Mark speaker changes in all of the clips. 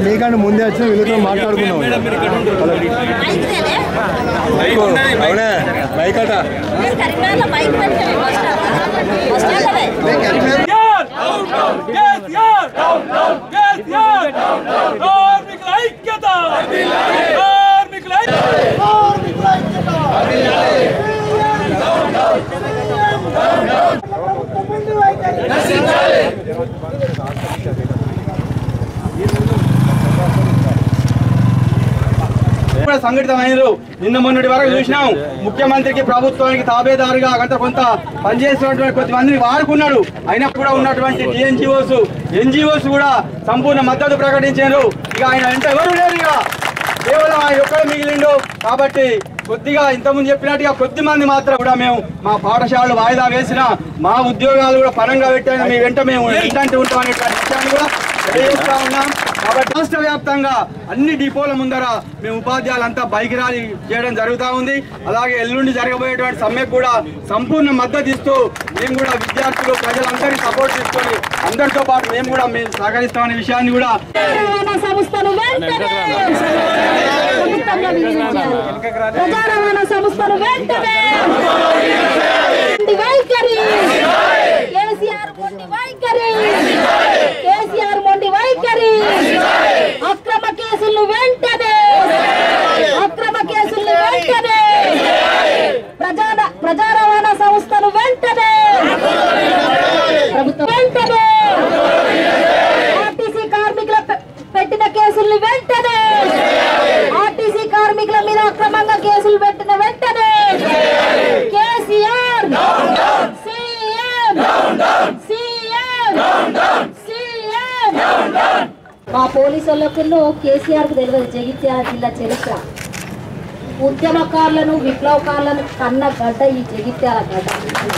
Speaker 1: మీకంటే ముందే వచ్చిన వీళ్ళతో మాట్లాడుకున్నాం అవునా బైక్ అట
Speaker 2: కరీంనగర్లో బైక్ పెట్టి వస్తాను
Speaker 3: కార్మికుల ఐక్యత కార్మికుల ఐక్యత
Speaker 4: కూడా సంఘటితమైనరు నిన్న మొన్నటి వరకు చూసినాం ముఖ్యమంత్రికి ప్రభుత్వానికి తాబేదారుగా కొంత కొంత పనిచేస్తున్నటువంటి కొద్దిమందిని వాడుకున్నాడు అయినా కూడా ఉన్నటువంటి టీఎన్జిఓస్ ఎన్జిఓస్ కూడా సంపూర్ణ మద్దతు ప్రకటించారు ఇక ఆయన వెంట ఎవరు లేరు ఇక కేవలం ఆయన ఒక్కడే మిగిలిండు కాబట్టి కొద్దిగా ఇంతకుముందు చెప్పినట్టుగా కొద్ది మంది మాత్రం కూడా మేము మా పాఠశాలలు వాయిదా వేసిన మా ఉద్యోగాలు కూడా పరంగా పెట్టాను మీ వెంట మేము వెంటంటే ఉంటాం అనేటువంటి విషయాన్ని కూడా తెలియజేస్తా ఉన్నాం కాబట్టి రాష్ట్ర వ్యాప్తంగా అన్ని డిపోల ముందర మేము ఉపాధ్యాయులంతా బైక్ ర్యాలీ చేయడం జరుగుతూ ఉంది అలాగే ఎల్లుండి జరగబోయేటువంటి సమ్మెకు కూడా సంపూర్ణ మద్దతు ఇస్తూ మేము కూడా విద్యార్థులు ప్రజలందరినీ సపోర్ట్ తీసుకొని అందరితో పాటు మేము కూడా మేము సహకరిస్తామనే విషయాన్ని కూడా
Speaker 2: రవాణా సంస్థను వెంటనే ప్రభుత్వంలో విధించాలి. ప్రజా రవాణా సంస్థను వెంటనే మొండి వైఖరి కేసీఆర్ మొండి వైఖరి కేసీఆర్ మొండి వైఖరి అక్రమ కేసులు వెంటనే అక్రమ కేసులు వెంటనే ప్రజా ప్రజా రవాణా సంస్థను వెంటనే ప్రభుత్వం వెంటనే ఆర్టీసీ కార్మికుల పె- పెట్టిన కేసుల్ని వెంటనే ఆర్టీసీ కార్మికుల మీద అక్రమంగా కేసులు పెట్టిన వెంటనే కేసీఆర్ సీఎం సీఎం సీఎం మా పోలీసు వాళ్ళకును కేసీఆర్ కు తెలియదు జగిత్యాల జిల్లా చరిత్ర ఉద్యమకారులను విప్లవకారులను కన్న గడ్డ ఈ జగిత్యాల గడ్డ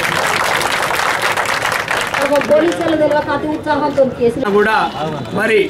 Speaker 2: ఒక పోలీసు వాళ్ళు తెలియక అతి ఉత్సాహంతో కేసులు
Speaker 5: కూడా మరి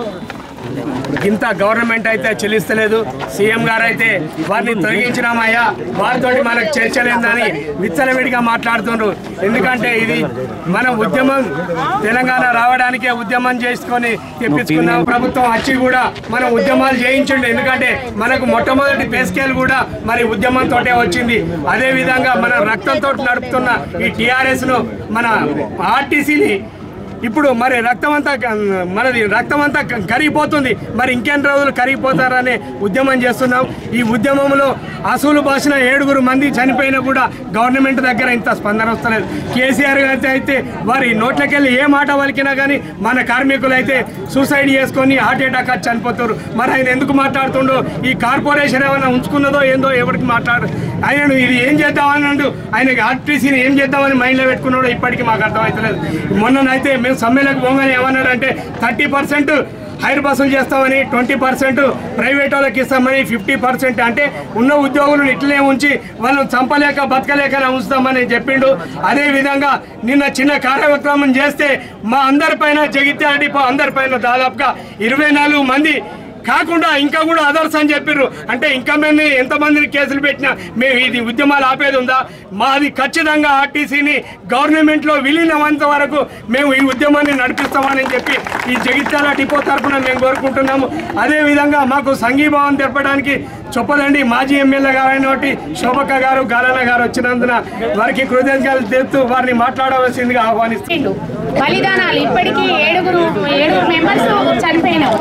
Speaker 5: ఇంత గవర్నమెంట్ అయితే చెల్లిస్తలేదు సీఎం గారు అయితే వారిని తొలగించినామయ్యా వారితో మనకు చర్చలేదని విచ్చలవిడిగా మాట్లాడుతుండ్రు ఎందుకంటే ఇది మన ఉద్యమం తెలంగాణ రావడానికే ఉద్యమం చేసుకొని తెప్పించుకున్నాం ప్రభుత్వం వచ్చి కూడా మనం ఉద్యమాలు చేయించండి ఎందుకంటే మనకు మొట్టమొదటి పే స్కేల్ కూడా మరి ఉద్యమంతో వచ్చింది అదే విధంగా మన రక్తంతో నడుపుతున్న ఈ టిఆర్ఎస్ ను మన ఆర్టీసీని ఇప్పుడు మరి రక్తం అంతా మనది రక్తం అంతా కరిగిపోతుంది మరి ఇంకెన్ని రోజులు కరిగిపోతారనే ఉద్యమం చేస్తున్నాం ఈ ఉద్యమంలో అసూలు బాసిన ఏడుగురు మంది చనిపోయినా కూడా గవర్నమెంట్ దగ్గర ఇంత స్పందన వస్తలేదు కేసీఆర్ గారి అయితే వారి నోట్లకెళ్ళి ఏ మాట వలికినా కానీ మన కార్మికులు అయితే సూసైడ్ చేసుకొని హార్ట్ అటాక్ వచ్చి చనిపోతారు మరి ఆయన ఎందుకు మాట్లాడుతుండో ఈ కార్పొరేషన్ ఏమైనా ఉంచుకున్నదో ఏందో ఎవరికి మాట్లాడు ఆయనను ఇది ఏం చేద్దామని అంటూ ఆయనకి ఆర్టీసీని ఏం చేద్దామని మైండ్లో పెట్టుకున్నాడో ఇప్పటికీ మాకు అర్థమవుతలేదు మొన్ననైతే మేము సమ్మెలకు పోగానే ఏమన్నాడంటే థర్టీ పర్సెంట్ హైర్ బస్సులు చేస్తామని ట్వంటీ పర్సెంట్ ప్రైవేట్ వాళ్ళకి ఇస్తామని ఫిఫ్టీ పర్సెంట్ అంటే ఉన్న ఉద్యోగులను ఇట్లనే ఉంచి వాళ్ళని చంపలేక బతకలేక ఉంచుతామని చెప్పిండు అదే విధంగా నిన్న చిన్న కార్యక్రమం చేస్తే మా అందరిపైన జగిత్యాల డిపో అందరిపైన దాదాపుగా ఇరవై నాలుగు మంది కాకుండా ఇంకా కూడా అదర్స్ అని చెప్పారు అంటే ఇంకా మేము ఎంతమందిని కేసులు పెట్టినా మేము ఇది ఉద్యమాలు ఆపేది ఉందా మాది ఖచ్చితంగా ఆర్టీసీని గవర్నమెంట్లో విలీనమంత వరకు మేము ఈ ఉద్యమాన్ని నడిపిస్తామని చెప్పి ఈ జగిత్యాల డిపో తరఫున మేము కోరుకుంటున్నాము అదేవిధంగా మాకు సంఘీభావం తెలపడానికి చొప్పదండి మాజీ ఎమ్మెల్యే గారైనటువంటి శోభక్క గారు గాలన్న గారు వచ్చినందున వారికి కృతజ్ఞతలు తెలుపుతూ వారిని మాట్లాడవలసిందిగా ఆహ్వానిస్తున్నాను
Speaker 6: చెప్పిండు. బలిదానాలు ఇప్పటికీ ఏడుగురు ఏడుగురు మెంబర్స్ చనిపోయినారు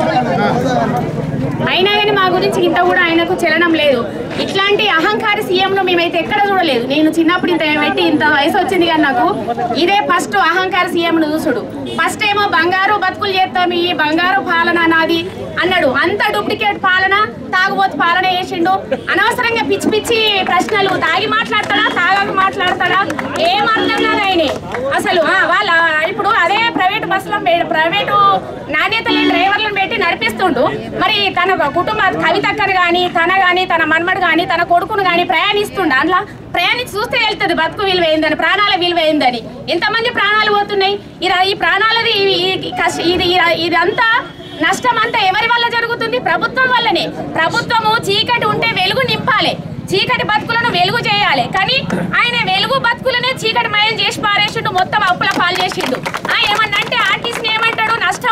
Speaker 6: అయినా కానీ మా గురించి ఇంత కూడా ఆయనకు చలనం లేదు ఇట్లాంటి అహంకారి సీఎంను మేమైతే ఎక్కడ చూడలేదు నేను చిన్నప్పుడు ఇంత పెట్టి ఇంత వయసు వచ్చింది కానీ నాకు ఇదే ఫస్ట్ అహంకార సీఎంను చూసుడు ఫస్ట్ ఏమో బంగారు బతుకులు చేస్తాం ఈ బంగారు పాలన నాది అన్నాడు అంత డూప్లికేట్ పాలన తాగుబోతు పాలన చేసిండు అనవసరంగా పిచ్చి పిచ్చి ప్రశ్నలు తాగి మాట్లాడతాడా తాగక మాట్లాడతాడా ఏం అర్థం కాదు ఆయనే అసలు ఆ, వాళ్ళ ఇప్పుడు అదే ప్రైవేట్ బస్సులో ప్రైవేటు నాణ్యత లేని డ్రైవర్లను పెట్టి నడిపిస్తుండు మరి తన కుటుంబ కవితక్కను కానీ తన కానీ తన మన్మడు కానీ తన కొడుకును కానీ ప్రయాణిస్తుండు అందులో ప్రయాణించి చూస్తే వెళ్తుంది బతుకు విలువ ఏందని ప్రాణాల విలువ ఏందని ఎంతమంది ప్రాణాలు పోతున్నాయి ఇది ఈ ప్రాణాలది ఈ- ఈ కష్ట- ఇది ఈ- ఇదంతా నష్టం అంతా ఎవరి వల్ల జరుగుతుంది ప్రభుత్వం వల్లనే ప్రభుత్వము చీకటి ఉంటే వెలుగు నింపాలి చీకటి బతుకులను వెలుగు చేయాలి కానీ ఆయన వెలుగు బతుకులనే చీకటి మయం చేసి పారేసిండు మొత్తం అప్పుల పాలు చేసిండు ఆ ఏమన్నంటే ఆర్టీసీని ఏమంటాడు నష్టంలో ఉంది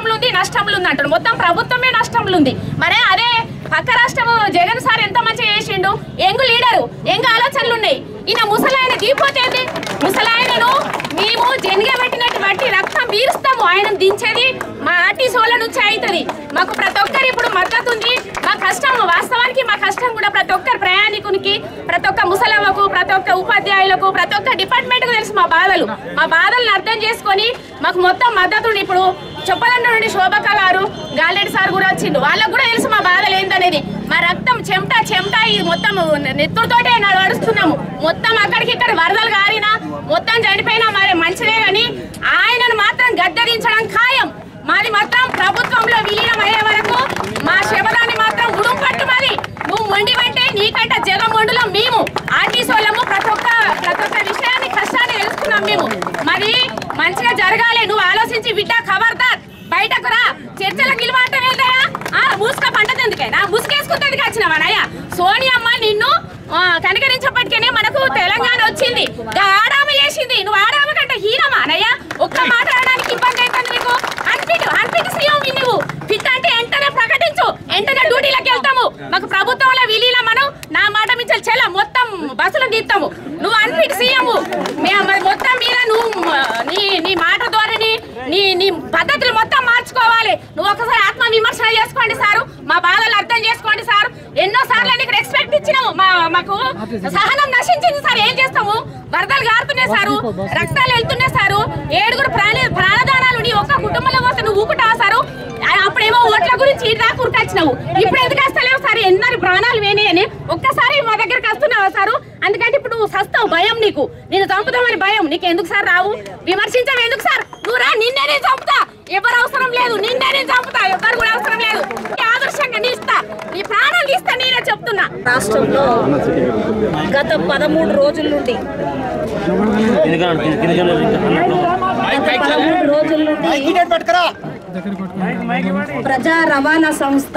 Speaker 6: నష్టంలో ఉంది అంటాడు మొత్తం ప్రభుత్వమే నష్టంలో ఉంది మరే అదే పక్క రాష్ట్రం జగన్ సార్ ఎంత మంచిగా చేసిండు ఎంగు లీడరు ఎంగు ఆలోచనలు ఉన్నాయి ఈయన ముసలాయన దిగిపోతేంది ముసలాయనను మేము జనిగా పెట్టినట్టు బట్టి రక్తం పీరుస్తాము ఆయన దించేది మా ఆర్టీసీ వాళ్ళ నుంచి అవుతుంది మాకు ప్రతి ఒక్కరు ఇప్పుడు మద్దతు ఉంది మా కష్టం వాస్తవానికి మా కష్టం కూడా ప్రతి ఒక్కరు ప్రయాణికునికి ప్రతి ఒక్క ముసలమ్మకు ప్రతి ఒక్క ఉపాధ్యాయులకు ప్రతి ఒక్క డిపార్ట్మెంట్ కు తెలుసు మా బాధలు మా బాధలను అర్థం చేసుకొని మాకు మొత్తం మద్దతు ఉంది ఇప్పుడు చెప్పాలంటే నుండి శోభక్క గారు గాలిరెడ్డి సార్ కూడా వచ్చిండు వాళ్ళకు కూడా తెలుసు మా బాధలు ఏందనేది మా రక్తం చెమట చెమట ఇది మొత్తం నెత్తుతోటే నడుస్తున్నాము మొత్తం అక్కడికి ఇక్కడ వరదలు కారినా మొత్తం చనిపోయినా మరి మంచిదే గాని ఆయనను మాత్రం గద్దరించడం ఖాయం మాది మాత్రం ప్రభుత్వంలో విలీనం అయ్యే వరకు మా శబదాన్ని మాత్రం ఉడుం పట్టు మాది నువ్వు మొండి అంటే నీకంట జగమొండులో మేము ఆర్టీసీ వాళ్ళము ప్రతి ఒక్క ప్రతి ఒక్క విషయాన్ని కష్టాన్ని తెలుసుకున్నాం మేము మరి మంచిగా జరగాలి నువ్వు ఆలోచించి బిడ్డ ఖబర్దార్ బయటకు రా చర్చలకు నిలబడటం ఏంటయ్యా ఆ ముసుక పంటది ఎందుకైనా ముసుకేసుకుంటుంది వచ్చినవానయ్య సోనియమ్మ నిన్ను ఆ, కనికరించప్పటికేనే మనకు తెలంగాణ వచ్చింది గా ఆడామ చేసింది నువ్వు ఆడామ కంటే హీనమా అనయ్య ఒక్క మాట అనడానికి ఇబ్బంది అవుతుంది నీకు అన్ఫిట్ అన్ఫిట్ సీఎం నువ్వు ఫిట్ అంటే వెంటనే ప్రకటించు వెంటనే డ్యూటీలకు వెళ్తాము మాకు ప్రభుత్వంలో విలీనం మనం నా మాట మించి చెల్ల మొత్తం బస్సులు తీస్తాము నువ్వు అన్ఫిట్ సీఎం మొత్తం మీద నువ్వు మ, నీ నీ మాట ధోరణి నీ నీ పద్ధతులు మొత్తం మార్చుకోవాలి నువ్వు ఒకసారి ఆత్మ విమర్శన చేసుకోండి సారు మా బాధలు అర్థం చేసుకోండి సార్ ఎన్నో సార్లు నీకు రెస్పెక్ట్ ఇచ్చినాము మా మాకు సహనం నశించింది సార్ ఏం చేస్తాము వరదలు గారుతున్నాయి సారు రక్తాలు వెళ్తున్నాయి సారు ఏడుగురు ప్రాణ ప్రాణదానాలు నీ ఒక్క కుటుంబంలో పోతే నువ్వు ఊపుటావా సారు ఆ- అప్పుడేమో ఓట్ల గురించి ఇట్లా కురికొచ్చినావు ఇప్పుడు ఎందుకు వస్తలేవు సార్ ఎన్నని ప్రాణాలు వేనే అని ఒక్కసారి మా దగ్గరికి వస్తున్నావా సారు అందుకంటే ఇప్పుడు నువ్వు సస్తావు భయం నీకు నేను చంపుతామని భయం నీకు ఎందుకు సార్ రావు విమర్శించవు ఎందుకు సార్ నువ్వు రా నిన్నే నేను చంపుతా ఎవరు అవసరం లేదు నిన్నే నేను చంపుతా ఎవరు కూడా అవసరం లేదు నీ ఆదర్శంగా నీ ఇస్తా నీ ప్రాణాలు తీస్తా నేనే చెప్తున్నా
Speaker 2: రాష్ట్రంలో గత పదమూడు రోజుల నుండి గత పదమూడు రోజుల నుండి ప్రజా రవాణా సంస్థ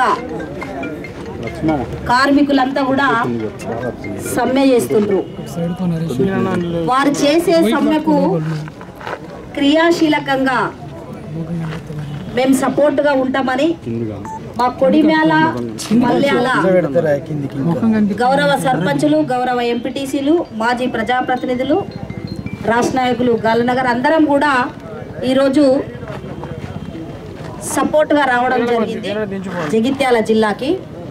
Speaker 2: కార్మికులంతా కూడా సమ్మె చేస్తుండ్రు వారు చేసే సమ్మెకు క్రియాశీలకంగా మేము సపోర్ట్ గా ఉంటామని మా కొడిమ్యాల మల్యాల గౌరవ సర్పంచులు గౌరవ ఎంపీటీసీలు మాజీ ప్రజాప్రతినిధులు రాష్ట్ర నాయకులు గాలనగర్ అందరం కూడా ఈరోజు సపోర్ట్గా రావడం జరిగింది జగిత్యాల జిల్లాకి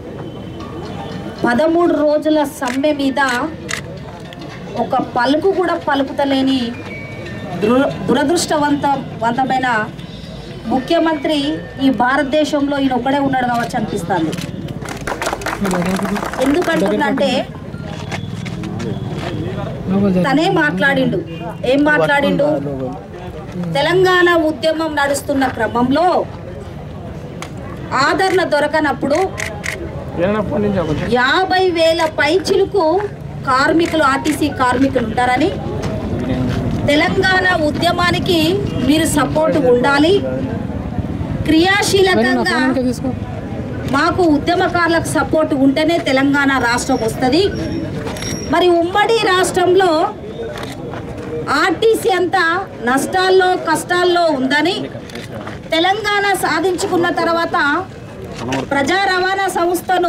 Speaker 2: పదమూడు రోజుల సమ్మె మీద ఒక పలుకు కూడా పలుకుతలేని దుర దురదృష్టవంతవంతమైన ముఖ్యమంత్రి ఈ భారతదేశంలో ఈయన ఒక్కడే ఉన్నాడు కావచ్చు అనిపిస్తుంది ఎందుకంటుందంటే తనే మాట్లాడిండు ఏం మాట్లాడిండు తెలంగాణ ఉద్యమం నడుస్తున్న క్రమంలో ఆదరణ దొరకనప్పుడు యాభై వేల పైచిలకు కార్మికులు ఆర్టీసీ కార్మికులు ఉంటారని తెలంగాణ ఉద్యమానికి మీరు సపోర్ట్ ఉండాలి క్రియాశీలకంగా మాకు ఉద్యమకారులకు సపోర్ట్ ఉంటేనే తెలంగాణ రాష్ట్రం వస్తుంది మరి ఉమ్మడి రాష్ట్రంలో ఆర్టీసీ అంతా నష్టాల్లో కష్టాల్లో ఉందని తెలంగాణ సాధించుకున్న తర్వాత ప్రజా రవాణా సంస్థను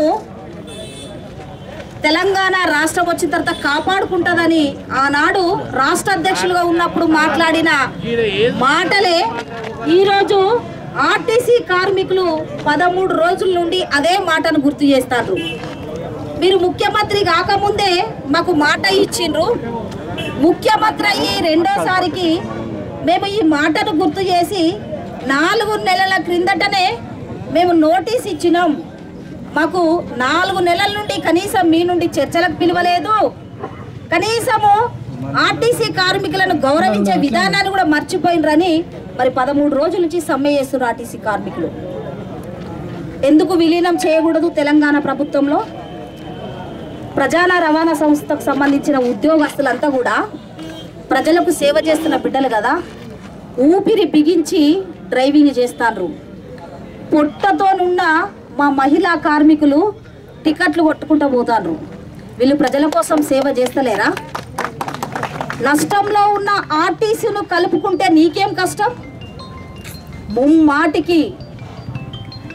Speaker 2: తెలంగాణ రాష్ట్రం వచ్చిన తర్వాత కాపాడుకుంటుందని ఆనాడు రాష్ట్ర అధ్యక్షులుగా ఉన్నప్పుడు మాట్లాడిన మాటలే ఈరోజు ఆర్టీసీ కార్మికులు పదమూడు రోజుల నుండి అదే మాటను గుర్తు చేస్తారు మీరు ముఖ్యమంత్రి కాకముందే మాకు మాట ఇచ్చిండ్రు ముఖ్యమంత్రి అయ్యి రెండోసారికి మేము ఈ మాటను గుర్తు చేసి నాలుగు నెలల క్రిందటనే మేము నోటీస్ ఇచ్చినాం మాకు నాలుగు నెలల నుండి కనీసం మీ నుండి చర్చలకు పిలవలేదు కనీసము ఆర్టీసీ కార్మికులను గౌరవించే విధానాన్ని కూడా మర్చిపోయినరని మరి పదమూడు రోజుల నుంచి సమ్మె చేస్తున్నారు ఆర్టీసీ కార్మికులు ఎందుకు విలీనం చేయకూడదు తెలంగాణ ప్రభుత్వంలో ప్రజాన రవాణా సంస్థకు సంబంధించిన ఉద్యోగస్తులంతా కూడా ప్రజలకు సేవ చేస్తున్న బిడ్డలు కదా ఊపిరి బిగించి డ్రైవింగ్ చేస్తాండ్రు పొట్టతోనున్న మా మహిళా కార్మికులు టికెట్లు కొట్టుకుంటూ పోతాండ్రు వీళ్ళు ప్రజల కోసం సేవ చేస్తలేరా నష్టంలో ఉన్న ఆర్టీసీను కలుపుకుంటే నీకేం కష్టం ముమ్మాటికి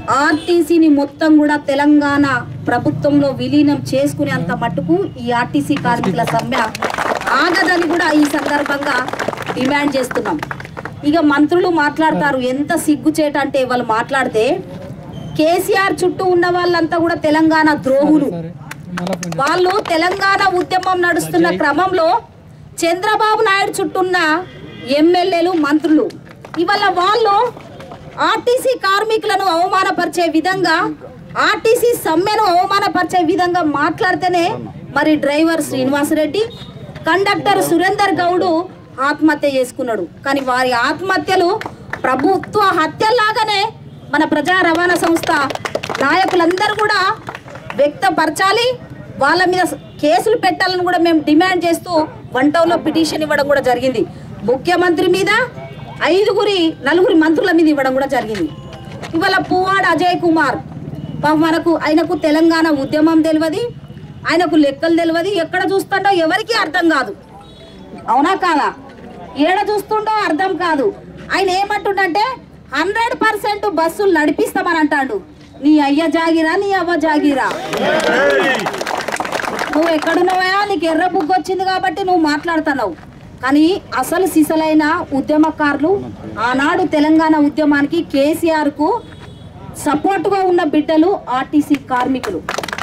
Speaker 2: ఆర్టీసీని మొత్తం కూడా తెలంగాణ ప్రభుత్వంలో విలీనం చేసుకునే అంత మట్టుకు ఈ ఆర్టీసీ కార్మికుల సమ్మె ఆగదని కూడా ఈ సందర్భంగా డిమాండ్ చేస్తున్నాం ఇక మంత్రులు మాట్లాడతారు ఎంత సిగ్గుచేట అంటే వాళ్ళు మాట్లాడితే కేసీఆర్ చుట్టూ ఉన్న వాళ్ళంతా కూడా తెలంగాణ ద్రోహులు వాళ్ళు తెలంగాణ ఉద్యమం నడుస్తున్న క్రమంలో చంద్రబాబు నాయుడు చుట్టూన్న ఎమ్మెల్యేలు మంత్రులు ఇవాళ వాళ్ళు ఆర్టీసీ కార్మికులను అవమానపరిచే విధంగా ఆర్టీసీ సమ్మెను అవమానపరిచే విధంగా మాట్లాడితేనే మరి డ్రైవర్ శ్రీనివాసరెడ్డి కండక్టర్ సురేందర్ గౌడు ఆత్మహత్య చేసుకున్నాడు కానీ వారి ఆత్మహత్యలు ప్రభుత్వ హత్యలాగానే మన ప్రజా రవాణా సంస్థ నాయకులందరూ కూడా వ్యక్తపరచాలి వాళ్ళ మీద కేసులు పెట్టాలని కూడా మేము డిమాండ్ చేస్తూ వన్ టౌన్లో పిటిషన్ ఇవ్వడం కూడా జరిగింది ముఖ్యమంత్రి మీద ఐదుగురి నలుగురి మంత్రుల మీద ఇవ్వడం కూడా జరిగింది ఇవాళ పువ్వాడ అజయ్ కుమార్ పాపం మనకు ఆయనకు తెలంగాణ ఉద్యమం తెలియదు ఆయనకు లెక్కలు తెలియదు ఎక్కడ చూస్తుండో ఎవరికీ అర్థం కాదు అవునా కాదా ఏడ చూస్తుండో అర్థం కాదు ఆయన ఏమంటుండంటే హండ్రెడ్ పర్సెంట్ బస్సులు నడిపిస్తామని అంటాడు నీ అయ్య జాగిరా నీ అవ్వ జాగిరా నువ్వు ఎక్కడున్నావా నీకు ఎర్ర బుక్ వచ్చింది కాబట్టి నువ్వు మాట్లాడుతున్నావు కానీ అసలు సిసలైన ఉద్యమకారులు ఆనాడు తెలంగాణ ఉద్యమానికి కేసీఆర్ కు సపోర్టుగా ఉన్న బిడ్డలు ఆర్టీసీ కార్మికులు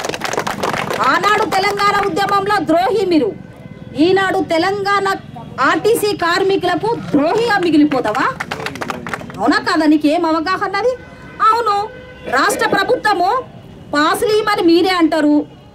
Speaker 2: ఆనాడు తెలంగాణ ఉద్యమంలో ద్రోహి మీరు ఈనాడు తెలంగాణ ఆర్టీసీ కార్మికులకు ద్రోహిగా మిగిలిపోతావా అవునా కాదా నీకేం అవగాహన అది అవును రాష్ట్ర ప్రభుత్వము పాసులు ఇవ్వమని మీరే అంటారు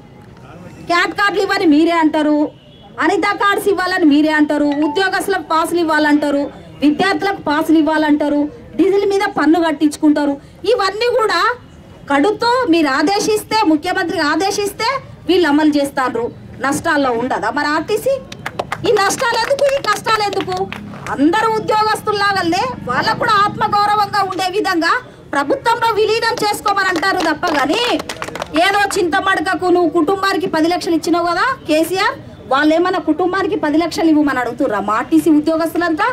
Speaker 2: క్యాట్ కార్డులు ఇవ్వని మీరే అంటారు అనితా కార్డ్స్ ఇవ్వాలని మీరే అంటారు ఉద్యోగస్తులకు పాసులు ఇవ్వాలంటారు విద్యార్థులకు పాసులు ఇవ్వాలంటారు డీజిల్ మీద పన్ను కట్టించుకుంటారు ఇవన్నీ కూడా కడుతూ మీరు ఆదేశిస్తే ముఖ్యమంత్రి ఆదేశిస్తే వీళ్ళు అమలు చేస్తారు నష్టాల్లో ఉండదా మరి ఆర్టీసీ ఈ నష్టాలు ఎందుకు ఈ కష్టాలు ఎందుకు అందరూ ఉద్యోగస్తుల్లాగలే వాళ్ళకు కూడా ఆత్మగౌరవంగా ఉండే విధంగా ప్రభుత్వంలో విలీనం చేసుకోమని అంటారు తప్ప కానీ ఏదో చింతమడకకు నువ్వు కుటుంబానికి పది లక్షలు ఇచ్చినావు కదా కేసీఆర్ వాళ్ళు ఏమన్నా కుటుంబానికి పది లక్షలు ఇవ్వమని అడుగుతుర్రా మా ఆర్టీసీ ఉద్యోగస్తులంతా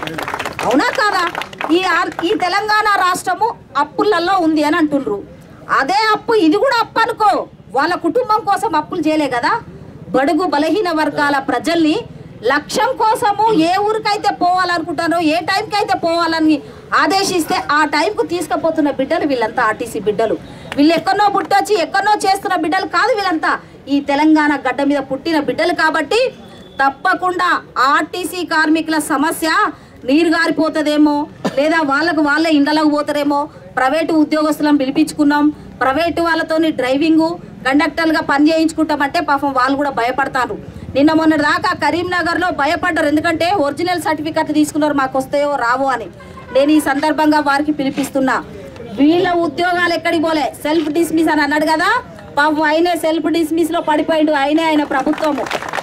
Speaker 2: అవునా కాదా ఈ ఆర్- ఈ తెలంగాణ రాష్ట్రము అప్పులలో ఉంది అని అంటుండ్రు అదే అప్పు ఇది కూడా అప్పు అనుకో వాళ్ళ కుటుంబం కోసం అప్పులు చేయలే కదా బడుగు బలహీన వర్గాల ప్రజల్ని లక్ష్యం కోసము ఏ ఊరికైతే పోవాలనుకుంటారో ఏ టైంకి అయితే పోవాలని ఆదేశిస్తే ఆ టైంకు తీసుకుపోతున్న బిడ్డలు వీళ్ళంతా ఆర్టీసీ బిడ్డలు వీళ్ళు ఎక్కడనో పుట్టొచ్చి ఎక్కడనో చేస్తున్న బిడ్డలు కాదు వీళ్ళంతా ఈ తెలంగాణ గడ్డ మీద పుట్టిన బిడ్డలు కాబట్టి తప్పకుండా ఆర్టీసీ కార్మికుల సమస్య నీరు గారిపోతుందేమో లేదా వాళ్ళకు వాళ్ళే ఇండ్లకు పోతారేమో ప్రైవేటు ఉద్యోగస్తులను పిలిపించుకున్నాం ప్రైవేటు వాళ్ళతోని డ్రైవింగు కండక్టర్లుగా పని చేయించుకుంటామంటే పాపం వాళ్ళు కూడా భయపడతారు నిన్న మొన్న దాకా కరీంనగర్లో భయపడ్డారు ఎందుకంటే ఒరిజినల్ సర్టిఫికెట్ తీసుకున్నారు మాకు వస్తాయో రావో అని నేను ఈ సందర్భంగా వారికి పిలిపిస్తున్నా వీళ్ళ ఉద్యోగాలు ఎక్కడికి పోలే సెల్ఫ్ డిస్మిస్ అని అన్నాడు కదా పాపం ఆయనే సెల్ఫ్ డిస్మిస్ లో పడిపోయిండు ఆయనే ఆయన ప్రభుత్వము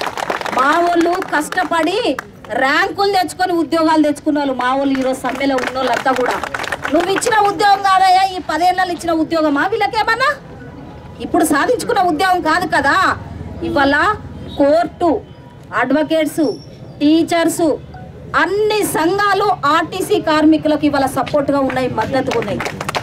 Speaker 2: మా వాళ్ళు కష్టపడి ర్యాంకులు తెచ్చుకొని ఉద్యోగాలు తెచ్చుకున్న వాళ్ళు మా వాళ్ళు ఈరోజు సమ్మెలో ఉన్న వాళ్ళంతా కూడా నువ్వు ఇచ్చిన ఉద్యోగం కాదయ్యా ఈ పదేళ్ళలో ఇచ్చిన ఉద్యోగమా వీళ్ళకేమన్నా ఇప్పుడు సాధించుకున్న ఉద్యోగం కాదు కదా ఇవాళ కోర్టు అడ్వకేట్స్ టీచర్స్ అన్ని సంఘాలు ఆర్టీసీ కార్మికులకు ఇవాళ సపోర్ట్గా ఉన్నాయి మద్దతుగా ఉన్నాయి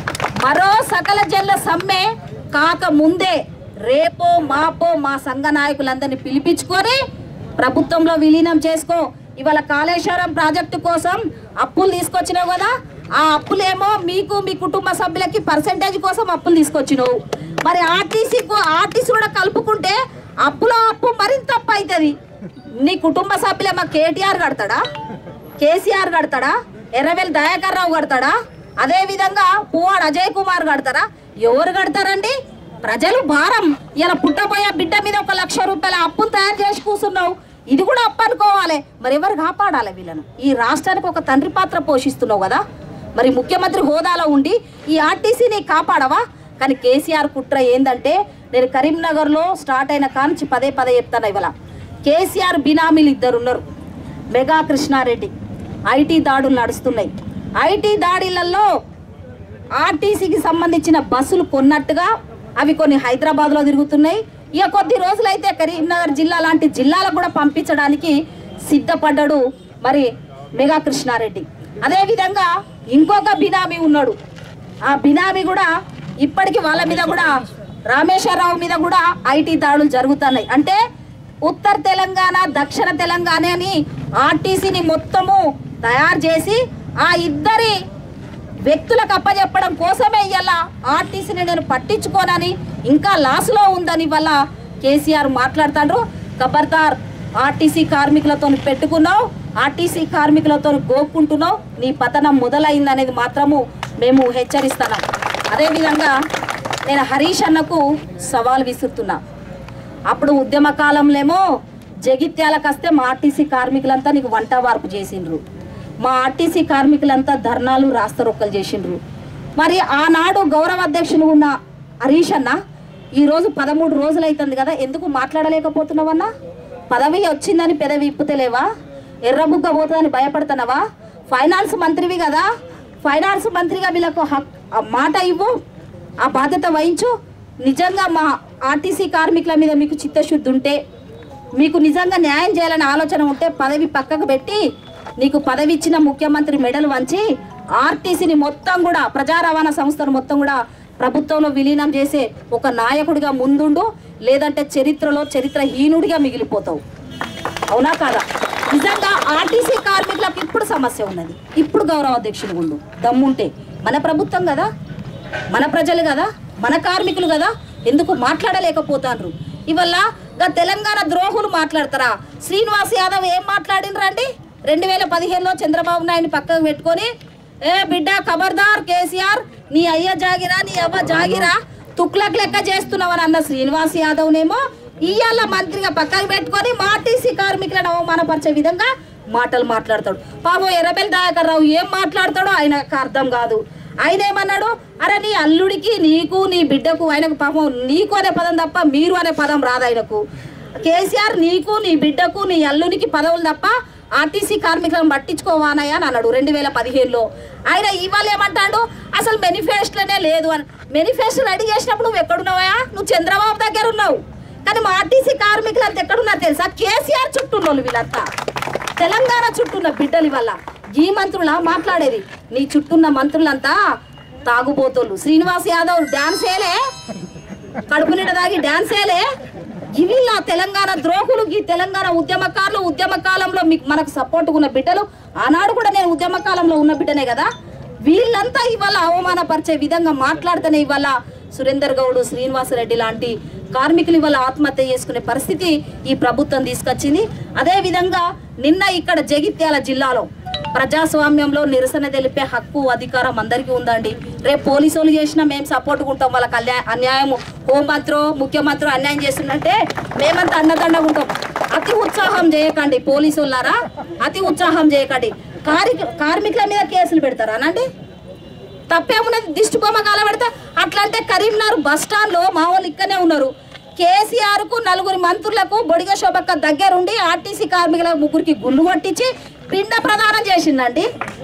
Speaker 2: మరో సకల జల్ల సమ్మె కాక ముందే రేపో మాపో మా సంఘ నాయకులందరినీ పిలిపించుకొని ప్రభుత్వంలో విలీనం చేసుకో ఇవాళ కాళేశ్వరం ప్రాజెక్టు కోసం అప్పులు తీసుకొచ్చినావు కదా ఆ అప్పులేమో మీకు మీ కుటుంబ సభ్యులకి పర్సంటేజ్ కోసం అప్పులు తీసుకొచ్చినావు మరి ఆర్టీసీ ఆర్టీసీ కూడా కలుపుకుంటే అప్పులో అప్పు మరింత అప్పు అవుతుంది నీ కుటుంబ సభ్యులేమో కేటీఆర్ కడతాడా కేసీఆర్ కడతాడా ఎర్రవేలి దయాకర్ రావు కడతాడా అదే విధంగా పువ్వాడు అజయ్ కుమార్ కడతారా ఎవరు కడతారండి ప్రజలు భారం ఇలా పుట్టబోయే బిడ్డ మీద ఒక లక్ష రూపాయల అప్పును తయారు చేసి కూర్చున్నావు ఇది కూడా అప్పు అనుకోవాలి మరి ఎవరు కాపాడాలి వీళ్ళను ఈ రాష్ట్రానికి ఒక తండ్రి పాత్ర పోషిస్తున్నావు కదా మరి ముఖ్యమంత్రి హోదాలో ఉండి ఈ ఆర్టీసీని కాపాడవా కానీ కేసీఆర్ కుట్ర ఏందంటే నేను కరీంనగర్లో స్టార్ట్ అయిన కాంచి పదే పదే చెప్తాను ఇవాళ కేసీఆర్ బినామీలు ఇద్దరు ఉన్నారు మెగా కృష్ణారెడ్డి ఐటీ దాడులు నడుస్తున్నాయి ఐటీ దాడిలలో ఆర్టీసీకి సంబంధించిన బస్సులు కొన్నట్టుగా అవి కొన్ని హైదరాబాద్లో తిరుగుతున్నాయి ఇక కొద్ది రోజులైతే కరీంనగర్ జిల్లా లాంటి జిల్లాలకు కూడా పంపించడానికి సిద్ధపడ్డాడు మరి మెగా కృష్ణారెడ్డి అదేవిధంగా ఇంకొక బినామీ ఉన్నాడు ఆ బినామీ కూడా ఇప్పటికి వాళ్ళ మీద కూడా రామేశ్వరరావు మీద కూడా ఐటీ దాడులు జరుగుతున్నాయి అంటే ఉత్తర తెలంగాణ దక్షిణ తెలంగాణ అని ఆర్టీసీని మొత్తము తయారు చేసి ఆ ఇద్దరి వ్యక్తులకు అప్పచెప్పడం కోసమే ఇవాళ ఆర్టీసీని నేను పట్టించుకోనని ఇంకా లాస్లో ఉందని వల్ల కేసీఆర్ మాట్లాడుతాండ్రు ఖబర్దార్ ఆర్టీసీ కార్మికులతో పెట్టుకున్నావు ఆర్టీసీ కార్మికులతో గోక్కుంటున్నావు నీ పతనం మొదలైందనేది మాత్రము మేము హెచ్చరిస్తున్నాం అదేవిధంగా నేను హరీష్ అన్నకు సవాల్ విసురుతున్నా అప్పుడు ఉద్యమ కాలంలోమో జగిత్యాలకు వస్తే మా ఆర్టీసీ కార్మికులంతా నీకు వంట వార్పు చేసిండ్రు మా ఆర్టీసీ కార్మికులంతా ధర్నాలు రాస్తరొక్కలు చేసిండ్రు మరి ఆనాడు గౌరవ అధ్యక్షులు ఉన్న హరీష్ అన్న ఈరోజు పదమూడు రోజులు అవుతుంది కదా ఎందుకు మాట్లాడలేకపోతున్నావన్నా పదవి వచ్చిందని పెదవి ఇప్పుతలేవా ఎర్రబుగ్గ పోతుందని భయపడుతున్నావా ఫైనాన్స్ మంత్రివి కదా ఫైనాన్స్ మంత్రిగా వీళ్ళకు హక్ ఆ మాట ఇవ్వు ఆ బాధ్యత వహించు నిజంగా మా ఆర్టీసీ కార్మికుల మీద మీకు చిత్తశుద్ధి ఉంటే మీకు నిజంగా న్యాయం చేయాలనే ఆలోచన ఉంటే పదవి పక్కకు పెట్టి నీకు పదవి ఇచ్చిన ముఖ్యమంత్రి మెడలు వంచి ఆర్టీసీని మొత్తం కూడా ప్రజా రవాణా సంస్థను మొత్తం కూడా ప్రభుత్వంలో విలీనం చేసే ఒక నాయకుడిగా ముందుండు లేదంటే చరిత్రలో చరిత్రహీనుడిగా మిగిలిపోతావు అవునా కాదా నిజంగా ఆర్టీసీ కార్మికులకు ఇప్పుడు సమస్య ఉన్నది ఇప్పుడు గౌరవ అధ్యక్షులు ఉండు దమ్ముంటే మన ప్రభుత్వం కదా మన ప్రజలు కదా మన కార్మికులు కదా ఎందుకు మాట్లాడలేకపోతాండ్రు ఇవల్ల గా తెలంగాణ ద్రోహులు మాట్లాడతారా శ్రీనివాస్ యాదవ్ ఏం మాట్లాడినరండి రెండు వేల పదిహేనులో చంద్రబాబు నాయుడిని పక్కకు పెట్టుకొని ఏ బిడ్డ ఖబర్దార్ కేసీఆర్ నీ అయ్య జాగిరా నీ అవ్వ జాగిరా తుక్లక్ లెక్క చేస్తున్నావని అన్న శ్రీనివాస్ యాదవ్నేమో ఇయ్యాల మంత్రిగా పక్కకు పెట్టుకొని మా టీసీ కార్మికులను అవమానపరిచే విధంగా మాటలు మాట్లాడతాడు పాపం ఎర్రబెల్లి దయాకర్ రావు ఏం మాట్లాడతాడో ఆయనకు అర్థం కాదు ఆయన ఏమన్నాడు అరే నీ అల్లుడికి నీకు నీ బిడ్డకు ఆయనకు పాపం నీకు అనే పదం తప్ప మీరు అనే పదం రాదు ఆయనకు కేసీఆర్ నీకు నీ బిడ్డకు నీ అల్లునికి పదవులు తప్ప ఆర్టీసీ కార్మికులను పట్టించుకోవానయ్యా అని అన్నాడు రెండు వేల పదిహేనులో ఆయన ఇవాళ ఏమంటాడు అసలు మేనిఫెస్టోనే లేదు అని మేనిఫెస్టో రెడీ చేసినప్పుడు నువ్వు ఎక్కడున్నావా నువ్వు చంద్రబాబు దగ్గర ఉన్నావు కానీ మా ఆర్టీసీ కార్మికులు అంతా ఎక్కడున్నారు తెలుసా కేసీఆర్ చుట్టూ ఉన్నోళ్ళు వీళ్ళంతా తెలంగాణ చుట్టూన్న బిడ్డలు వల్ల ఈ మంత్రుల మాట్లాడేది నీ చుట్టూన్న మంత్రులంతా తాగుబోతోళ్ళు శ్రీనివాస్ యాదవ్ డాన్స్ వేయలే కడుపు నిండా తాగి డాన్స్ వేయలే ఇవి నా తెలంగాణ ద్రోహులు ఈ తెలంగాణ ఉద్యమకారులు ఉద్యమ కాలంలో మీకు మనకు సపోర్ట్ ఉన్న బిడ్డలు ఆనాడు కూడా నేను ఉద్యమ కాలంలో ఉన్న బిడ్డనే కదా వీళ్ళంతా ఇవాళ అవమానపరిచే విధంగా మాట్లాడితేనే ఇవాళ సురేందర్ గౌడ్ శ్రీనివాసరెడ్డి లాంటి కార్మికులు ఇవాళ ఆత్మహత్య చేసుకునే పరిస్థితి ఈ ప్రభుత్వం తీసుకొచ్చింది అదే విధంగా నిన్న ఇక్కడ జగిత్యాల జిల్లాలో ప్రజాస్వామ్యంలో నిరసన తెలిపే హక్కు అధికారం అందరికీ ఉందండి రేపు పోలీసు వాళ్ళు చేసినా మేము సపోర్ట్ ఉంటాం వాళ్ళకి అన్యాయం అన్యాయం హోంమంత్రో ముఖ్యమంత్రి అన్యాయం చేస్తున్నట్టే మేమంతా అన్నదండగా ఉంటాం అతి ఉత్సాహం చేయకండి పోలీసు వాళ్ళారా అతి ఉత్సాహం చేయకండి కార్మి కార్మికుల మీద కేసులు పెడతారా అనండి తప్పేమున్నది దిష్టి బొమ్మ కాలబెడతా అట్లా అంటే కరీంనగర్ బస్ స్టాండ్ లో మా వాళ్ళు ఇక్కడనే ఉన్నారు కేసీఆర్ కు నలుగురు మంత్రులకు బొడిగ శోభక్క దగ్గరుండి ఆర్టీసీ కార్మికుల ముగ్గురికి గుండు కొట్టించి పిండ ప్రదానం చేసిందండి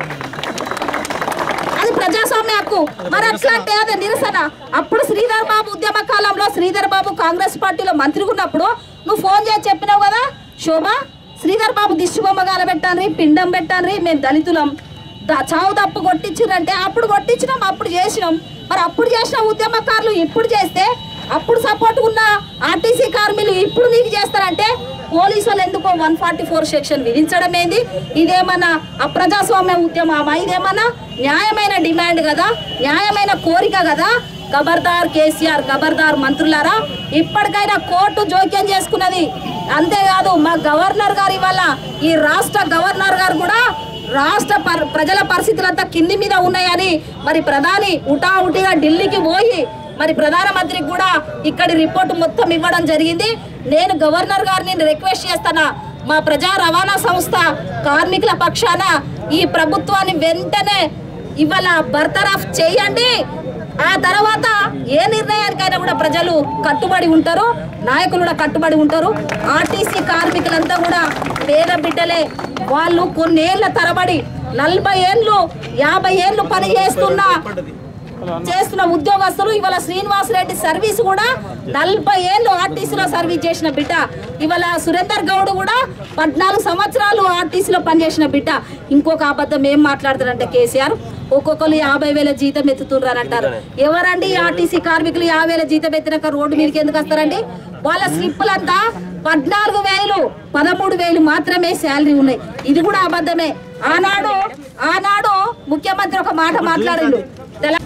Speaker 2: అది ప్రజాస్వామ్య హక్కు మరి అట్లా అంటే అదే నిరసన అప్పుడు శ్రీధర్ బాబు ఉద్యమ కాలంలో శ్రీధర్ బాబు కాంగ్రెస్ పార్టీలో మంత్రిగా ఉన్నప్పుడు నువ్వు ఫోన్ చేసి చెప్పినావు కదా శోభ శ్రీధర్ బాబు దిష్టి బొమ్మ కాలబెట్టాన్రి పిండం పెట్టాన్రి మేము దళితులం ద- చావు తప్పు కొట్టించారంటే అప్పుడు కొట్టించినాం అప్పుడు చేసినాం మరి అప్పుడు చేసిన ఉద్యమకారులు ఇప్పుడు చేస్తే అప్పుడు సపోర్ట్ ఉన్న ఆర్టీసీ కార్మికులు ఇప్పుడు నీకు చేస్తారంటే పోలీసు వాళ్ళు ఎందుకో వన్ ఫార్టీ ఫోర్ సెక్షన్ విధించడం ఏంది ఇదేమన్నా అప్రజాస్వామ్య ఉద్యమమా ఇదేమన్నా న్యాయమైన డిమాండ్ కదా న్యాయమైన కోరిక కదా ఖబర్దార్ కేసీఆర్ ఖబర్దార్ మంత్రులారా ఇప్పటికైనా కోర్టు జోక్యం చేసుకున్నది అంతేకాదు మా గవర్నర్ గారు ఇవాళ ఈ రాష్ట్ర గవర్నర్ గారు కూడా రాష్ట్ర పర్- ప్రజల పరిస్థితులంతా కింది మీద ఉన్నాయని మరి ప్రధాని ఉటావుటిగా ఢిల్లీకి పోయి మరి ప్రధానమంత్రికి కూడా ఇక్కడి రిపోర్ట్ మొత్తం ఇవ్వడం జరిగింది నేను గవర్నర్ గారిని రిక్వెస్ట్ చేస్తానా మా ప్రజా రవాణా సంస్థ కార్మికుల పక్షాన ఈ ప్రభుత్వాన్ని వెంటనే ఇవాళ బర్తరఫ్ చేయండి ఆ తర్వాత ఏ నిర్ణయానికైనా కూడా ప్రజలు కట్టుబడి ఉంటారు నాయకులు కూడా కట్టుబడి ఉంటారు ఆర్టీసీ కార్మికులంతా కూడా పేద బిడ్డలే వాళ్ళు కొన్నేళ్ల తరబడి నలభై ఏళ్ళు యాభై ఏళ్ళు పని చేస్తున్నా చేస్తున్న ఉద్యోగస్తులు ఇవాళ శ్రీనివాస్ రెడ్డి సర్వీస్ కూడా నలభై ఏళ్ళు ఆర్టీసీలో సర్వీస్ చేసిన బిడ్డ ఇవాళ సురేందర్ గౌడ్ కూడా పద్నాలుగు సంవత్సరాలు ఆర్టీసీలో పనిచేసిన బిడ్డ ఇంకొక అబద్ధం ఏం మాట్లాడతారంటే కేసీఆర్ ఒక్కొక్కరు యాభై వేల జీతం ఎత్తుతున్నారు అని అంటారు ఎవరండి ఈ ఆర్టీసీ కార్మికులు యాభై వేల జీతం ఎత్తినాక రోడ్డు మీదకి ఎందుకు వస్తారండి వాళ్ళ స్లిప్పులంతా పద్నాలుగు వేలు పదమూడు వేలు మాత్రమే శాలరీ ఉన్నాయి ఇది కూడా అబద్ధమే ఆనాడు ఆనాడు ముఖ్యమంత్రి ఒక మాట మాట్లాడిండు తెల-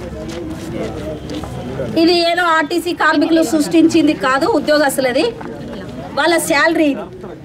Speaker 2: ఇది ఏదో ఆర్టీసీ కార్మికులు సృష్టించింది కాదు ఉద్యోగస్తులది వాళ్ళ శాలరీ ఇది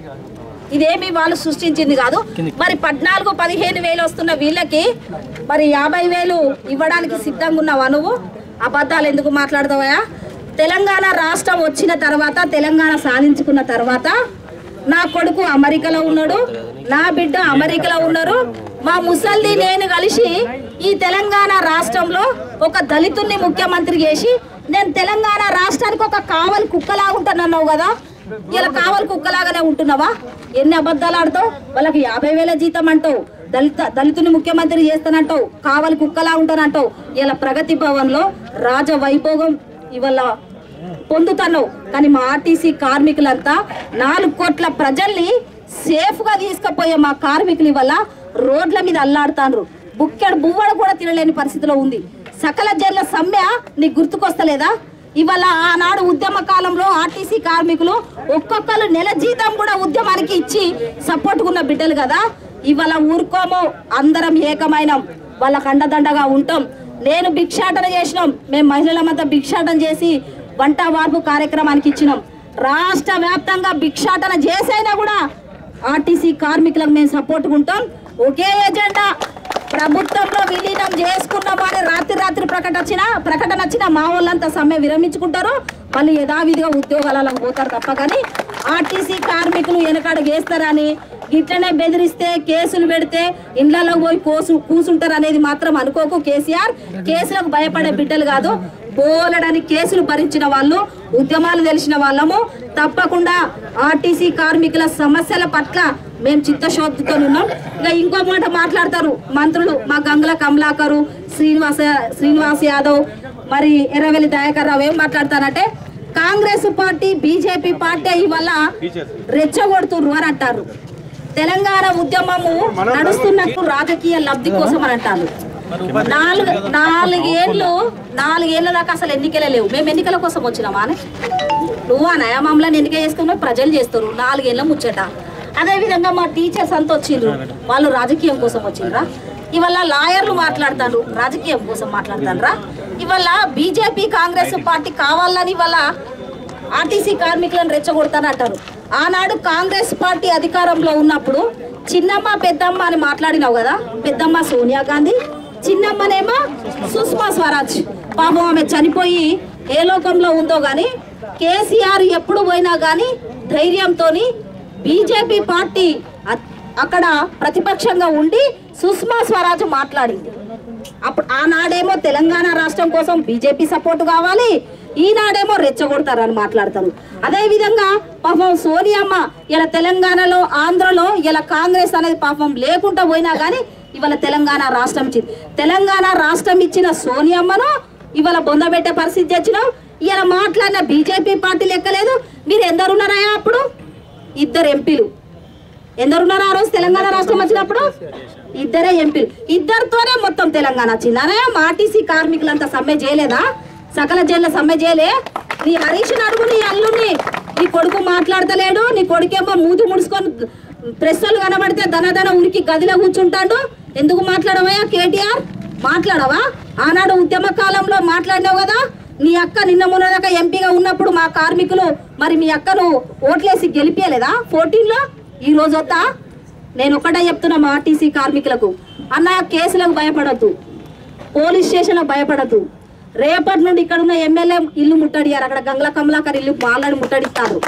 Speaker 2: ఇదేమి వాళ్ళు సృష్టించింది కాదు మరి పద్నాలుగు పదిహేను వేలు వస్తున్న వీళ్ళకి మరి యాభై వేలు ఇవ్వడానికి సిద్ధంగా ఉన్నావా నువ్వు అబద్ధాలు ఎందుకు మాట్లాడతావా తెలంగాణ రాష్ట్రం వచ్చిన తర్వాత తెలంగాణ సాధించుకున్న తర్వాత నా కొడుకు అమెరికాలో ఉన్నాడు నా బిడ్డ అమెరికాలో ఉన్నారు మా ముసల్ది నేను కలిసి ఈ తెలంగాణ రాష్ట్రంలో ఒక దళితుల్ని ముఖ్యమంత్రి చేసి నేను తెలంగాణ రాష్ట్రానికి ఒక కావలి కుక్కలా ఉంటానన్నావు కదా ఇలా కావాలి కుక్కలాగానే ఉంటున్నావా ఎన్ని అబద్ధాలు ఆడతావు వాళ్ళకి యాభై వేల జీతం అంటావు దళిత దళితుని ముఖ్యమంత్రి చేస్తానంటావు కావాలి కుక్కలా ఉంటానంటావు ఇలా ప్రగతి భవన్ లో రాజ వైభోగం ఇవాళ పొందుతున్నావు కానీ మా ఆర్టీసీ కార్మికులంతా నాలుగు కోట్ల ప్రజల్ని సేఫ్ గా తీసుకుపోయే మా కార్మికులు ఇవాళ రోడ్ల మీద అల్లాడుతాండ్రు బుక్కెడు బువ్వడు కూడా తినలేని పరిస్థితిలో ఉంది సకల జన్ల సమ్మె నీకు గుర్తుకొస్తలేదా ఇవాళ ఆనాడు ఉద్యమ కాలంలో ఆర్టీసీ కార్మికులు ఒక్కొక్కరు నెల జీతం కూడా ఉద్యమానికి ఇచ్చి సపోర్ట్ ఉన్న బిడ్డలు కదా ఇవాళ ఊరుకోము అందరం ఏకమైనం వాళ్ళకు అండదండగా ఉంటాం నేను భిక్షాటన చేసినాం మేము మహిళలమంతా భిక్షాటన చేసి వంట వార్పు కార్యక్రమానికి ఇచ్చినాం రాష్ట్ర వ్యాప్తంగా భిక్షాటన చేసైనా కూడా ఆర్టీసీ కార్మికులకు మేము సపోర్ట్ ఉంటాం ఒకే ఎజెండా ప్రభుత్వంలో విలీనం చేసుకున్నాం అని రాత్రి రాత్రి ప్రకటన వచ్చిన ప్రకటన వచ్చిన మా వాళ్ళంతా సమ్మె విరమించుకుంటారు మళ్ళీ యథావిధిగా ఉద్యోగాలకు పోతారు తప్ప కానీ ఆర్టీసీ కార్మికులు వెనకాడ వేస్తారని ఇట్లనే బెదిరిస్తే కేసులు పెడితే ఇండ్లలో పోయి కోసు కూసుంటారు అనేది మాత్రం అనుకోకు కేసీఆర్ కేసులకు భయపడే బిడ్డలు కాదు బోలెడని కేసులు భరించిన వాళ్ళు ఉద్యమాలు తెలిసిన వాళ్ళము తప్పకుండా ఆర్టీసీ కార్మికుల సమస్యల పట్ల మేము చిత్తశోధతో ఉన్నాం ఇక ఇంకో మాట మాట్లాడతారు మంత్రులు మా గంగుల కమలాకరు శ్రీనివాస శ్రీనివాస్ యాదవ్ మరి ఎర్రవెల్లి దయాకర్ రావు ఏం మాట్లాడతారంటే కాంగ్రెస్ పార్టీ బీజేపీ పార్టీ ఇవల్ల రెచ్చగొడుతుర్రు అని అంటారు తెలంగాణ ఉద్యమము నడుస్తున్నప్పుడు రాజకీయ లబ్ధి కోసం అని అంటారు నాలుగు నాలుగేళ్ళు నాలుగేళ్ల దాకా అసలు ఎన్నికలే లేవు మేము ఎన్నికల కోసం వచ్చినామా అని నువ్వు ఆ నయమాంలను ఎన్నిక చేసుకుని ప్రజలు చేస్తారు నాలుగేళ్ల ముచ్చట అదే విధంగా మా టీచర్స్ అంతా వచ్చిండ్రు వాళ్ళు రాజకీయం కోసం వచ్చిండ్రా ఇవాళ లాయర్లు మాట్లాడతారు రాజకీయం కోసం మాట్లాడతారా ఇవాళ బీజేపీ కాంగ్రెస్ పార్టీ కావాలని ఇవాళ ఆర్టీసీ కార్మికులను రెచ్చగొడతానంటారు ఆనాడు కాంగ్రెస్ పార్టీ అధికారంలో ఉన్నప్పుడు చిన్నమ్మ పెద్దమ్మ అని మాట్లాడినావు కదా పెద్దమ్మ సోనియా గాంధీ చిన్నమ్మనేమో సుష్మా స్వరాజ్ పాపం ఆమె చనిపోయి ఏ లోకంలో ఉందో గాని కేసీఆర్ ఎప్పుడు పోయినా గాని ధైర్యంతోని బీజేపీ పార్టీ అ- అక్కడ ప్రతిపక్షంగా ఉండి సుష్మా స్వరాజ్ మాట్లాడింది అప్పుడు ఆనాడేమో తెలంగాణ రాష్ట్రం కోసం బీజేపీ సపోర్ట్ కావాలి ఈనాడేమో రెచ్చగొడతారని మాట్లాడతారు అదే విధంగా పాపం సోనియమ్మ ఇలా తెలంగాణలో ఆంధ్రలో ఇలా కాంగ్రెస్ అనేది పాపం లేకుండా పోయినా కానీ ఇవాళ తెలంగాణ రాష్ట్రం ఇచ్చింది తెలంగాణ రాష్ట్రం ఇచ్చిన సోనియమ్మను ఇవాళ బొందబెట్టే పరిస్థితి తెచ్చినాం ఇలా మాట్లాడిన బీజేపీ పార్టీ లెక్కలేదు మీరు ఎందరున్నారా అప్పుడు ఇద్దరు ఎంపీలు ఎందరున్నారు ఆ రోజు తెలంగాణ రాష్ట్రం వచ్చినప్పుడు ఇద్దరే ఎంపీలు ఇద్దరితోనే మొత్తం తెలంగాణ వచ్చింది అనే ఆర్టీసీ కార్మికులంతా సమ్మె చేయలేదా సకల జైళ్ళ సమ్మె చేయలే నీ హరీష్ అడుగు నీ అల్లుని నీ కొడుకు మాట్లాడతలేడు నీ కొడుకేమో మూతి ముడుచుకొని ప్రెస్సులు కనబడితే ధనధన ఉనికి గదిలో కూర్చుంటాడు ఎందుకు మాట్లాడవయ్యా కేటీఆర్ మాట్లాడవా ఆనాడు ఉద్యమ కాలంలో మాట్లాడినావు కదా నీ అక్క నిన్న మొన్న దాకా ఎంపీగా ఉన్నప్పుడు మా కార్మికులు మరి మీ అక్కను ఓట్లేసి గెలిపించలేదా ఫోర్టీన్ లో ఈ రోజు వద్దా నేను ఒకటే చెప్తున్నా మా ఆర్టీసీ కార్మికులకు అన్న కేసులకు భయపడద్దు పోలీస్ స్టేషన్లకు భయపడద్దు రేపటి నుండి ఇక్కడ ఉన్న ఎమ్మెల్యే ఇల్లు ముట్టడియారు అక్కడ గంగల కమలాకర్ ఇల్లు మాలని ముట్టడిస్తారు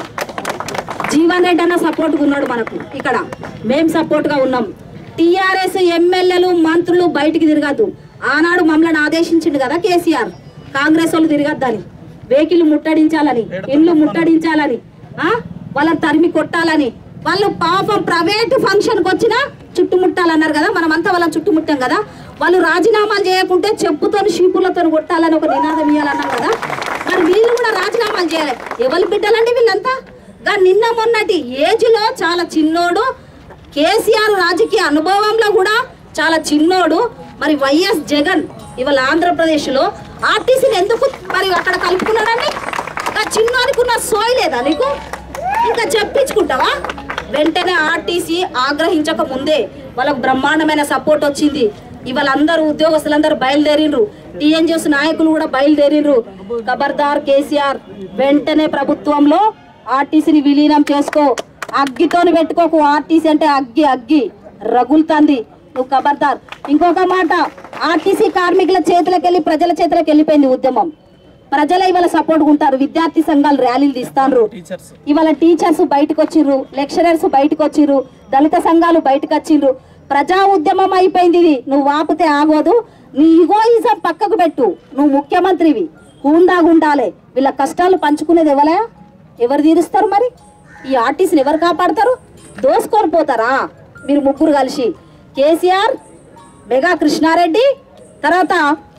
Speaker 2: జీవన్ రెడ్డి అన్న సపోర్ట్ ఉన్నాడు మనకు ఇక్కడ మేం సపోర్ట్ గా ఉన్నాం టిఆర్ఎస్ ఎమ్మెల్యేలు మంత్రులు బయటికి తిరగద్దు ఆనాడు మమ్మల్ని ఆదేశించిండు కదా కేసీఆర్ కాంగ్రెస్ వాళ్ళు తిరగద్దని వెహికల్ ముట్టడించాలని ఇండ్లు ముట్టడించాలని ఆ వాళ్ళని తరిమి కొట్టాలని వాళ్ళు పాపం ప్రైవేట్ ఫంక్షన్ కి వచ్చినా చుట్టుముట్టాలన్నారు కదా మనం అంతా వాళ్ళని చుట్టుముట్టాం కదా వాళ్ళు రాజీనామాలు చేయకుంటే చెప్పుతోని షీపులతో కొట్టాలని ఒక నినాదం ఇవ్వాలన్నాం కదా మరి వీళ్ళు కూడా రాజీనామాలు చేయాలి ఎవరి బిడ్డలండి వీళ్ళంతా గా నిన్న మొన్నటి ఏజ్ లో చాలా చిన్నోడు కేసీఆర్ రాజకీయ అనుభవంలో కూడా చాలా చిన్నోడు మరి వైఎస్ జగన్ ఇవాళ ఆంధ్రప్రదేశ్లో ఆర్టీసీని ఎందుకు మరి అక్కడ కలుపుకున్నాడండి ఆ చిన్నానికున్న సోయి లేదా నీకు ఇంకా చెప్పించుకుంటావా వెంటనే ఆర్టీసీ ఆగ్రహించక ముందే వాళ్ళకు బ్రహ్మాండమైన సపోర్ట్ వచ్చింది ఇవాళ అందరూ ఉద్యోగస్తులందరూ బయలుదేరిండ్రు టీఎన్జిఎస్ నాయకులు కూడా బయలుదేరిండ్రు ఖబర్దార్ కేసీఆర్ వెంటనే ప్రభుత్వంలో ఆర్టీసీని విలీనం చేసుకో అగ్గితోని పెట్టుకోకు ఆర్టీసీ అంటే అగ్గి అగ్గి రగులుతుంది నువ్వు ఖబర్దార్ ఇంకొక మాట ఆర్టీసీ కార్మికుల చేతులకు వెళ్ళి ప్రజల చేతులకు వెళ్ళిపోయింది ఉద్యమం ప్రజలే ఇవాళ సపోర్ట్ ఉంటారు విద్యార్థి సంఘాలు ర్యాలీలు తీస్తాండ్రు ఇవాళ టీచర్స్ బయటకు వచ్చిర్రు లెక్చరర్స్ బయటకు వచ్చిర్రు దళిత సంఘాలు బయటకు వచ్చిండ్రు ప్రజా ఉద్యమం అయిపోయింది ఇది నువ్వు వాపితే ఆగోదు నీ ఇగోయిజం పక్కకు పెట్టు నువ్వు ముఖ్యమంత్రివి హూందాగుండాలే వీళ్ళ కష్టాలు పంచుకునేది ఎవరా ఎవరు తీరుస్తారు మరి ఈ ఆర్టీసీని ఎవరు కాపాడతారు దోసుకొని పోతారా మీరు ముగ్గురు కలిసి కేసీఆర్ మెగా కృష్ణారెడ్డి తర్వాత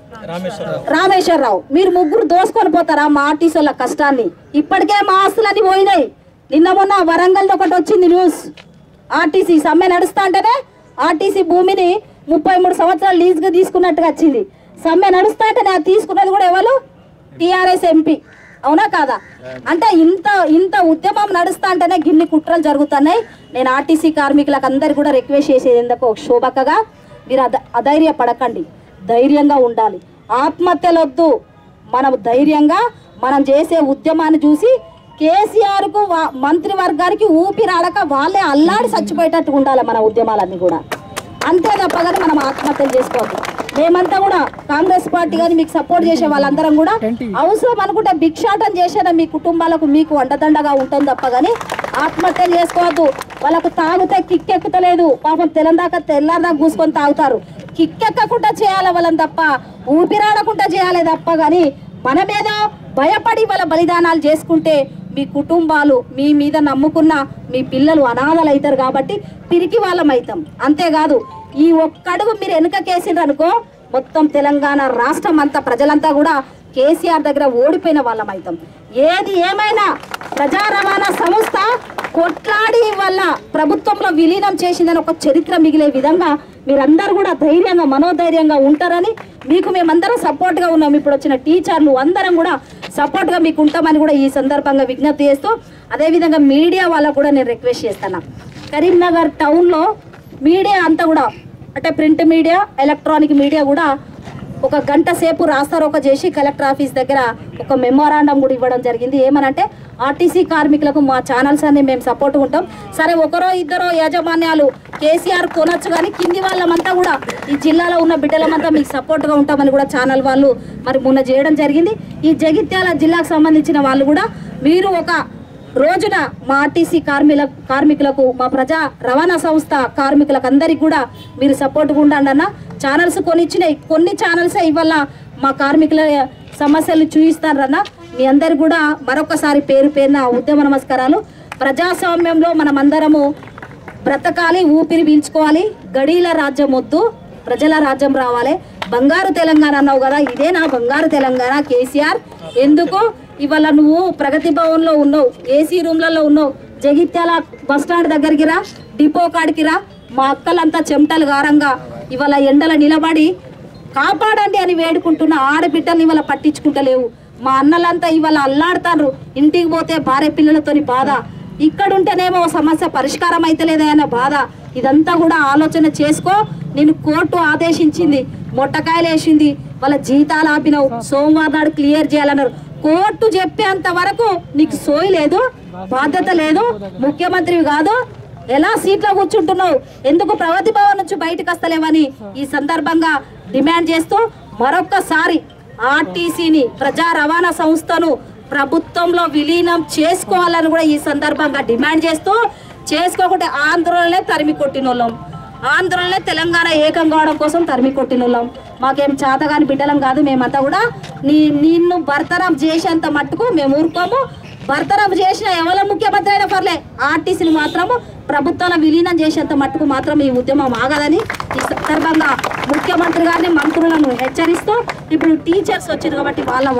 Speaker 2: రామేశ్వరరావు మీరు ముగ్గురు దోసుకొని పోతారా మా ఆర్టీసీ వాళ్ళ కష్టాన్ని ఇప్పటికే మా ఆస్తులన్నీ పోయినాయి నిన్న మొన్న వరంగల్ ఒకటి వచ్చింది న్యూస్ ఆర్టీసీ సమ్మె నడుస్తా అంటేనే ఆర్టీసీ భూమిని ముప్పై మూడు సంవత్సరాలు లీజుగా తీసుకున్నట్టుగా వచ్చింది సమ్మె నడుస్తా అంటేనే అది తీసుకున్నది కూడా ఎవరు టిఆర్ఎస్ ఎంపీ అవునా కాదా అంటే ఇంత ఇంత ఉద్యమం నడుస్తా అంటేనే గిన్ని కుట్రలు జరుగుతున్నాయి నేను ఆర్టీసీ కార్మికులకు అందరికి కూడా రిక్వెస్ట్ చేసేది ఎందుకు శోభకగా మీరు అధ అధైర్య పడకండి ధైర్యంగా ఉండాలి ఆత్మహత్యలు వద్దు మనం ధైర్యంగా మనం చేసే ఉద్యమాన్ని చూసి కేసీఆర్కు వా- మంత్రివర్గానికి ఊపిరాడక వాళ్ళే అల్లాడి చచ్చిపోయేటట్టు ఉండాలి మన ఉద్యమాలన్నీ కూడా అంతే తప్ప కానీ మనం ఆత్మహత్యలు చేసుకోవద్దు మేమంతా కూడా కాంగ్రెస్ పార్టీ కానీ మీకు సపోర్ట్ చేసే వాళ్ళందరం కూడా అవసరం అనుకుంటే భిక్షాటం చేసేనా మీ కుటుంబాలకు మీకు అండదండగా ఉంటుంది తప్ప కానీ ఆత్మహత్యలు చేసుకోవద్దు వాళ్ళకు తాగితే కిక్కెక్కుతలేదు పాపం తెలందాక తెల్లారదాకా కూసుకొని తాగుతారు కిక్కెక్కకుండా చేయాలి వాళ్ళని తప్ప ఊపిరాడకుండా చేయాలి తప్ప కానీ మన మీద భయపడి వాళ్ళ బలిదానాలు చేసుకుంటే మీ కుటుంబాలు మీ మీద నమ్ముకున్న మీ పిల్లలు అనాథలు అవుతారు కాబట్టి పిరికి వాళ్ళం అవుతాం అంతేకాదు ఈ ఒక్కడుగు మీరు వెనుకకేసిండ్రు అనుకో మొత్తం తెలంగాణ రాష్ట్రం అంతా ప్రజలంతా కూడా కేసీఆర్ దగ్గర ఓడిపోయిన వాళ్ళం అవుతాం ఏది ఏమైనా ప్రజా రవాణా సంస్థ కొట్లాడి వల్ల ప్రభుత్వంలో విలీనం చేసిందని ఒక చరిత్ర మిగిలే విధంగా మీరందరూ కూడా ధైర్యంగా మనోధైర్యంగా ఉంటారని మీకు మేమందరం సపోర్ట్గా ఉన్నాం ఇప్పుడు వచ్చిన టీచర్లు అందరం కూడా సపోర్ట్గా మీకు ఉంటామని కూడా ఈ సందర్భంగా విజ్ఞప్తి చేస్తూ అదేవిధంగా మీడియా వాళ్ళకు కూడా నేను రిక్వెస్ట్ చేస్తాను కరీంనగర్ టౌన్లో మీడియా అంతా కూడా అంటే ప్రింట్ మీడియా ఎలక్ట్రానిక్ మీడియా కూడా ఒక గంట సేపు రాస్తారోక చేసి కలెక్టర్ ఆఫీస్ దగ్గర ఒక మెమోరాండం కూడా ఇవ్వడం జరిగింది ఏమనంటే ఆర్టీసీ కార్మికులకు మా ఛానల్స్ అన్ని మేము సపోర్ట్ ఉంటాం సరే ఒకరో ఇద్దరో యాజమాన్యాలు కేసీఆర్ కొనొచ్చు కానీ కింది వాళ్ళమంతా కూడా ఈ జిల్లాలో ఉన్న బిడ్డలమంతా మీకు సపోర్ట్గా ఉంటామని కూడా ఛానల్ వాళ్ళు మరి మొన్న చేయడం జరిగింది ఈ జగిత్యాల జిల్లాకు సంబంధించిన వాళ్ళు కూడా మీరు ఒక రోజున మా ఆర్టీసీ కార్మికుల కార్మికులకు మా ప్రజా రవాణా సంస్థ కార్మికులకు అందరికి కూడా మీరు సపోర్ట్గా ఉండండి అన్న ఛానల్స్ కొన్ని ఇచ్చినాయి కొన్ని ఛానల్సే ఇవాళ మా కార్మికుల సమస్యలు చూపిస్తారన్న మీ అందరు కూడా మరొకసారి పేరు పేరున ఉద్యమ నమస్కారాలు ప్రజాస్వామ్యంలో మనం అందరము బ్రతకాలి ఊపిరి పీల్చుకోవాలి గడీల రాజ్యం వద్దు ప్రజల రాజ్యం రావాలి బంగారు తెలంగాణ అన్నావు కదా ఇదే నా బంగారు తెలంగాణ కేసీఆర్ ఎందుకు ఇవాళ నువ్వు ప్రగతి భవన్లో ఉన్నావు ఏసీ రూమ్లలో ఉన్నావు జగిత్యాల బస్ స్టాండ్ దగ్గరికి రా డిపో కాడికి రా మా అక్కలంతా చెమటలు గారంగా ఇవాళ ఎండల నిలబడి కాపాడండి అని వేడుకుంటున్న ఆడబిడ్డల్ని ఇవాళ పట్టించుకుంటలేవు మా అన్నలంతా ఇవాళ అల్లాడుతారు ఇంటికి పోతే భార్య పిల్లలతోని బాధ ఇక్కడుంటేనేమో సమస్య పరిష్కారం అయితలేదా అన్న బాధ ఇదంతా కూడా ఆలోచన చేసుకో నేను కోర్టు ఆదేశించింది మొట్టకాయలు వేసింది వాళ్ళ జీతాలు ఆపినావు సోమవారం నాడు క్లియర్ చేయాలన్నారు కోర్టు చెప్పేంత వరకు నీకు సోయి లేదు బాధ్యత లేదు ముఖ్యమంత్రివి కాదు ఎలా సీట్లో కూర్చుంటున్నావు ఎందుకు ప్రగతి భవన్ నుంచి బయటకు వస్తలేవని ఈ సందర్భంగా డిమాండ్ చేస్తూ మరొక్కసారి ఆర్టీసీని ప్రజా రవాణా సంస్థను ప్రభుత్వంలో విలీనం చేసుకోవాలని కూడా ఈ సందర్భంగా డిమాండ్ చేస్తూ చేసుకోకుంటే ఆందోళనలే తరిమి కొట్టినోళ్ళం ఆంధ్రలోనే తెలంగాణ ఏకం కావడం కోసం తరిమి కొట్టినోళ్ళం మాకేం చేతగాని బిడ్డలం కాదు మేమంతా కూడా నీ నిన్ను బర్తరఫ్ చేసేంత మట్టుకు మేము ఊరుకోము బర్తరఫ్ చేసిన ఎవరి ముఖ్యమంత్రి అయినా పర్లే ఆర్టీసీని మాత్రము ప్రభుత్వాల విలీనం చేసేంత మట్టుకు మాత్రం ఈ ఉద్యమం ఆగదని ఈ సందర్భంగా ముఖ్యమంత్రి గారిని మంత్రులను హెచ్చరిస్తూ ఇప్పుడు టీచర్స్ వచ్చారు కాబట్టి వాళ్ళ